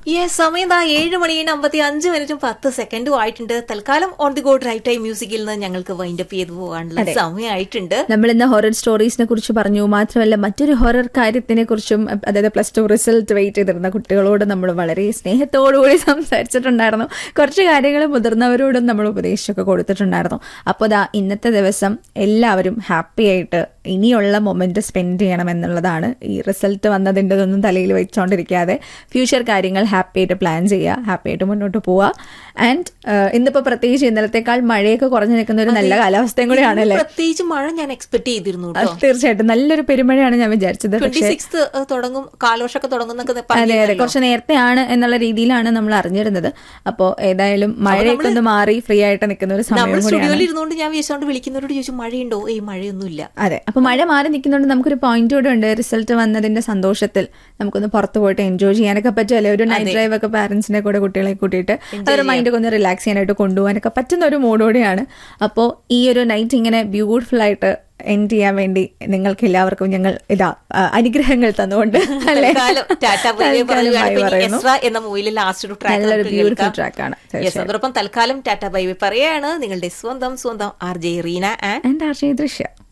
ഈ സമയം ദാ ഏഴ് മണിയും അമ്പത്തി അഞ്ച് മിനിറ്റും പത്ത് സെക്കൻഡും ആയിട്ടുണ്ട് തൽക്കാലം on the go drive time മ്യൂസിക്കിൽ നിന്ന് ഞങ്ങൾക്ക് വൈൻഡ് അപ്പ് ചെയ്ത് പോകാനുള്ള സമയമായിട്ടുണ്ട് നമ്മൾ ഇന്ന് ഹൊറർ സ്റ്റോറീസിനെ കുറിച്ച് പറഞ്ഞു മാത്രമല്ല മറ്റൊരു ഹൊറർ കാര്യത്തിനെ കുറിച്ചും അതായത് പ്ലസ് ടു റിസൾട്ട് വെയിറ്റ് ചെയ്തിരുന്ന കുട്ടികളോട് നമ്മൾ വളരെ സ്നേഹത്തോടുകൂടി സംസാരിച്ചിട്ടുണ്ടായിരുന്നു കുറച്ച് കാര്യങ്ങൾ മുതിർന്നവരോടും നമ്മൾ ഉപദേശമൊക്കെ കൊടുത്തിട്ടുണ്ടായിരുന്നു അപ്പോൾ ദാ ഇന്നത്തെ ദിവസം എല്ലാവരും ഹാപ്പി ആയിട്ട് ഇനിയുള്ള മൊമെന്റ് സ്പെൻഡ് ചെയ്യണം എന്നുള്ളതാണ് ഈ റിസൾട്ട് വന്നതിൻ്റെ ഒന്നും തലയിൽ വെച്ചുകൊണ്ടിരിക്കാതെ ഫ്യൂച്ചർ കാര്യങ്ങൾ ഹാപ്പി ആയിട്ട് പ്ലാൻ ചെയ്യുക ഹാപ്പി ആയിട്ട് മുന്നോട്ട് പോവുക ആൻഡ് ഇന്നിപ്പോൾ പ്രത്യേകിച്ച് ഇന്നലത്തേക്കാൾ മഴയൊക്കെ കുറഞ്ഞു നിൽക്കുന്ന ഒരു നല്ല കാലാവസ്ഥയും കൂടിയാണ് അല്ലേ പ്രത്യേകിച്ച് മഴ ഞാൻ എക്സ്പെക്ട് ചെയ്തിരുന്നു കേട്ടോ തീർച്ചയായിട്ടും നല്ലൊരു പെരുമഴയാണ് ഞാൻ വിചാരിച്ചത് ട്വന്റി പക്ഷേ സിക്സ് തുടങ്ങും കാലോഷൊക്കെ തുടങ്ങുന്നൊക്കെ അതെ അതെ പറഞ്ഞിരുന്നല്ലോ. കുറച്ച് നേരത്തെയാണ് എന്നുള്ള രീതിയിലാണ് നമ്മൾ അറിഞ്ഞിരുന്നത് അപ്പോൾ ഏതായാലും മഴയൊക്കെ ഒന്ന് മാറി ഫ്രീ ആയിട്ട് നിൽക്കുന്ന ഒരു സമയം നമ്മൾ കൂടിയാണ് സ്റ്റുഡിയോയിൽ ഇരുന്നുകൊണ്ട് ഞാൻ വിചാരിച്ചോണ്ട് വിളിക്കുന്നവരോട് ചോദിച്ചു മഴയുണ്ടോ ഏയ് മഴയൊന്നുമില്ല അതെ അപ്പൊ മഴ മാറി നിൽക്കുന്നുണ്ട് നമുക്കൊരു പോയിന്റ് കൂടെ ഉണ്ട് റിസൾട്ട് വന്നതിന്റെ സന്തോഷത്തിൽ നമുക്കൊന്ന് പുറത്ത് പോയിട്ട് എൻജോയ് ചെയ്യാനൊക്കെ പറ്റുമല്ലേ ഒരു നൈറ്റ് ഡ്രൈവ് ഒക്കെ പാരന്റ്സിനെ കൂടെ കുട്ടികളെ കൂട്ടിയിട്ട് അവരുടെ മൈൻഡ് ഒന്ന് റിലാക്സ് ചെയ്യാനായിട്ട് കൊണ്ടുപോകാനൊക്കെ പറ്റുന്ന ഒരു മൂഡോടെയാണ് അപ്പോൾ ഈ ഒരു നൈറ്റ് ഇങ്ങനെ ബ്യൂട്ടിഫുൾ ആയിട്ട് എൻഡ് ചെയ്യാൻ വേണ്ടി നിങ്ങൾക്ക് എല്ലാവർക്കും ഞങ്ങൾ ഇതാ ആ, അനുഗ്രഹങ്ങൾ തന്നുകൊണ്ട് അല്ലേ തൽക്കാലം ടാറ്റ ബൈ ബൈ തൽക്കാലം പറയുകയാണ്. bye ഇപ്പൊ ഈ പറയുന്നു. എസ്ര എന്ന മൂവിയിലെ ലാസ്റ്റ് ഒരു ട്രാക്ക് നല്ലൊരു നമുക്ക് ബ്യൂട്ടിഫുൾ കേൾക്കാം ട്രാക്കാണ് യെസ് അതോടൊപ്പം തൽക്കാലം ടാറ്റ ബൈ ബൈ പറയാണ് നിങ്ങളുടെ സ്വന്തം സ്വന്തം R J Reena and and ആർജയ ദൃശ്യ